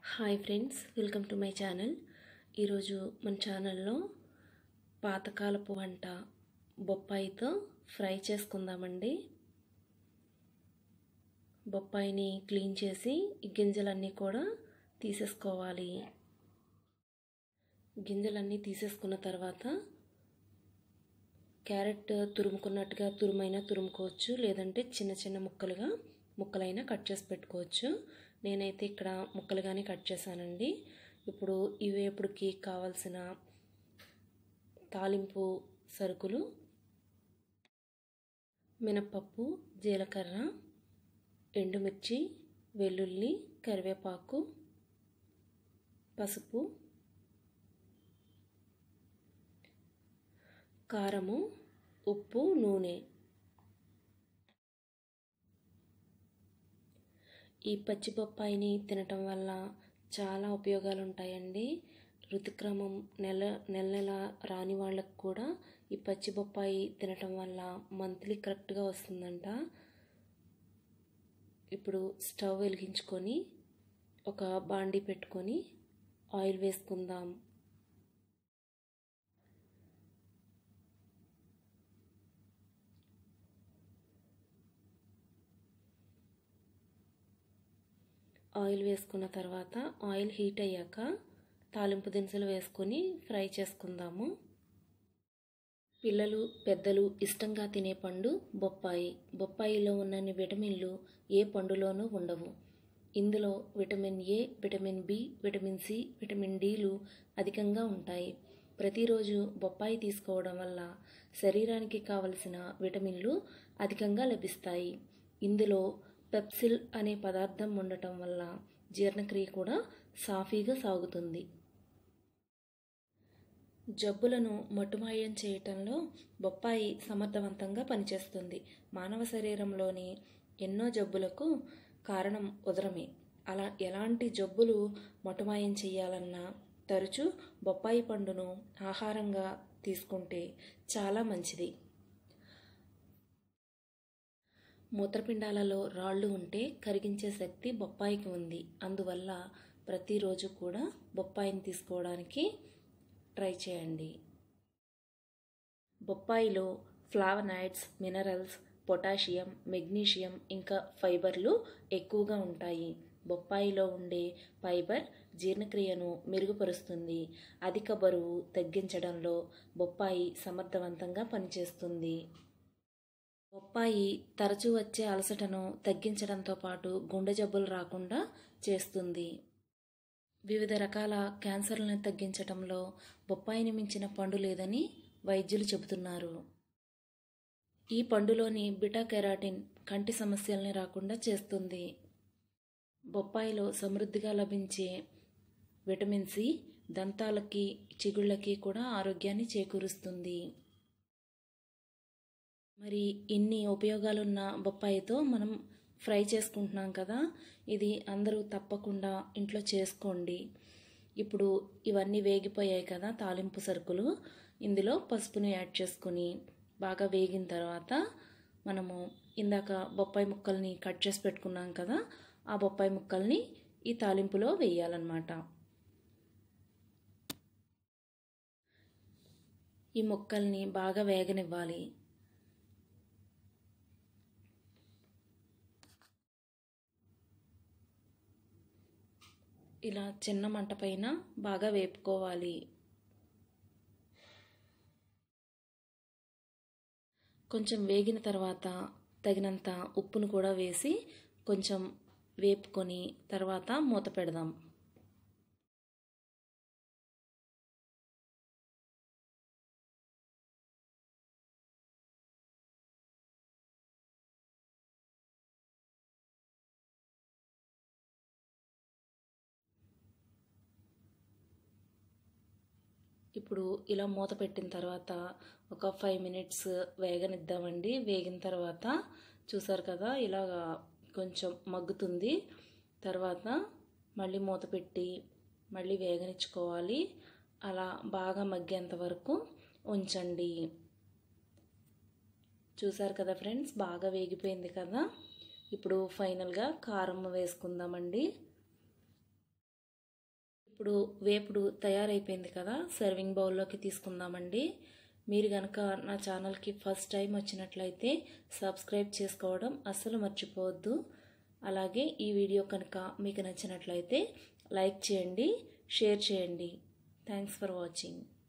hi friends welcome to my channel ఈరోజు మన ఛానల్లో పాతకాలపు వంట బొప్పాయితో ఫ్రై చేసుకుందామండి బొప్పాయిని క్లీన్ చేసి ఈ గింజలన్నీ కూడా తీసేసుకోవాలి గింజలన్నీ తీసేసుకున్న తర్వాత క్యారెట్ తురుముకున్నట్టుగా తురుమైనా తురుముకోవచ్చు లేదంటే చిన్న చిన్న ముక్కలుగా ముక్కలైనా కట్ చేసి పెట్టుకోవచ్చు నేనైతే ఇక్కడ ముక్కలుగానే కట్ చేశానండి ఇప్పుడు ఈ వేపుడుకి కావాల్సిన తాలింపు సరుకులు మినప్పప్పు జీలకర్ర ఎండుమిర్చి వెల్లుల్లి కరివేపాకు పసుపు కారము ఉప్పు నూనె ఈ పచ్చి బొప్పాయిని తినటం వల్ల చాలా ఉపయోగాలు ఉంటాయండి ఋతుక్రమం నెల నెల నెల రాని వాళ్ళకు కూడా ఈ పచ్చి బొప్పాయి తినటం వల్ల మంత్లీ కరెక్ట్గా వస్తుందంట ఇప్పుడు స్టవ్ వెలిగించుకొని ఒక బాండీ పెట్టుకొని ఆయిల్ వేసుకుందాం ఆయిల్ వేసుకున్న తర్వాత ఆయిల్ హీట్ అయ్యాక తాలింపు దినుసులు వేసుకొని ఫ్రై చేసుకుందాము పిల్లలు పెద్దలు ఇష్టంగా తినే పండు బొప్పాయి బొప్పాయిలో ఉన్నన్ని విటమిన్లు ఏ పండులోనూ ఉండవు ఇందులో vitamin A vitamin B vitamin C vitamin డిలు అధికంగా ఉంటాయి ప్రతిరోజు బొప్పాయి తీసుకోవడం వల్ల శరీరానికి కావలసిన విటమిన్లు అధికంగా లభిస్తాయి ఇందులో పెప్సిల్ అనే పదార్థం ఉండటం వల్ల జీర్ణక్రియ కూడా సాఫీగా సాగుతుంది జబ్బులను మట్టుమాయం చేయటంలో బొప్పాయి సమర్థవంతంగా పనిచేస్తుంది మానవ శరీరంలోని ఎన్నో జబ్బులకు కారణం ఉదరమే అలా ఎలాంటి జబ్బులు మటుమాయం చేయాలన్నా తరచూ బొప్పాయి పండును ఆహారంగా తీసుకుంటే చాలా మంచిది మూత్రపిండాలలో రాళ్ళు ఉంటే కరిగించే శక్తి బొప్పాయికి ఉంది అందువల్ల ప్రతిరోజు కూడా బొప్పాయిని తీసుకోవడానికి ట్రై చేయండి బొప్పాయిలో ఫ్లావనాయిడ్స్ మినరల్స్ పొటాషియం మెగ్నీషియం ఇంకా ఫైబర్లు ఎక్కువగా ఉంటాయి బొప్పాయిలో ఉండే ఫైబర్ జీర్ణక్రియను మెరుగుపరుస్తుంది అధిక బరువు తగ్గించడంలో బొప్పాయి సమర్థవంతంగా పనిచేస్తుంది బొప్పాయి తరచూ వచ్చే అలసటను తగ్గించడంతో పాటు గుండె జబ్బులు రాకుండా చేస్తుంది వివిధ రకాల క్యాన్సర్లను తగ్గించడంలో బొప్పాయిని మించిన పండు లేదని వైద్యులు చెబుతున్నారు ఈ పండులోని బిటా కెరాటిన్ కంటి సమస్యల్ని రాకుండా చేస్తుంది బొప్పాయిలో సమృద్ధిగా లభించే విటమిన్ సి దంతాలకి చిగుళ్ళకి కూడా ఆరోగ్యాన్ని చేకూరుస్తుంది మరి ఇన్ని ఉపయోగాలున్న బొప్పాయితో మనం ఫ్రై చేసుకుంటున్నాం కదా ఇది అందరూ తప్పకుండా ఇంట్లో చేసుకోండి ఇప్పుడు ఇవన్నీ వేగిపోయాయి కదా తాలింపు సరుకులు ఇందులో పసుపును యాడ్ చేసుకుని బాగా వేగిన తర్వాత మనము ఇందాక బొప్పాయి ముక్కల్ని కట్ చేసి పెట్టుకున్నాం కదా ఆ బొప్పాయి ముక్కల్ని ఈ తాలింపులో వేయాలన్నమాట ఈ ముక్కల్ని బాగా వేగనివ్వాలి ఇలా చిన్న మంట పైన బాగా వేపుకోవాలి కొంచెం వేగిన తర్వాత తగినంత ఉప్పును కూడా వేసి కొంచెం వేపుకొని తర్వాత మూత పెడదాం ఇప్పుడు ఇలా మూత పెట్టిన తర్వాత ఒక ఫైవ్ మినిట్స్ వేగనిద్దామండి వేగిన తర్వాత చూసారు కదా ఇలాగా కొంచెం మగ్గుతుంది తర్వాత మళ్ళీ మూత పెట్టి మళ్ళీ వేగనిచ్చుకోవాలి అలా బాగా మగ్గేంత వరకు ఉంచండి చూసారు కదా ఫ్రెండ్స్ బాగా వేగిపోయింది కదా ఇప్పుడు ఫైనల్గా కారం వేసుకుందామండి ఇప్పుడు వేపుడు తయారైపోయింది కదా సర్వింగ్ బౌల్లోకి తీసుకుందామండి మీరు కనుక నా ఛానల్కి ఫస్ట్ టైం వచ్చినట్లయితే సబ్స్క్రైబ్ చేసుకోవడం అస్సలు మర్చిపోవద్దు అలాగే ఈ వీడియో కనుక మీకు నచ్చినట్లయితే లైక్ చేయండి షేర్ చేయండి థ్యాంక్స్ ఫర్ వాచింగ్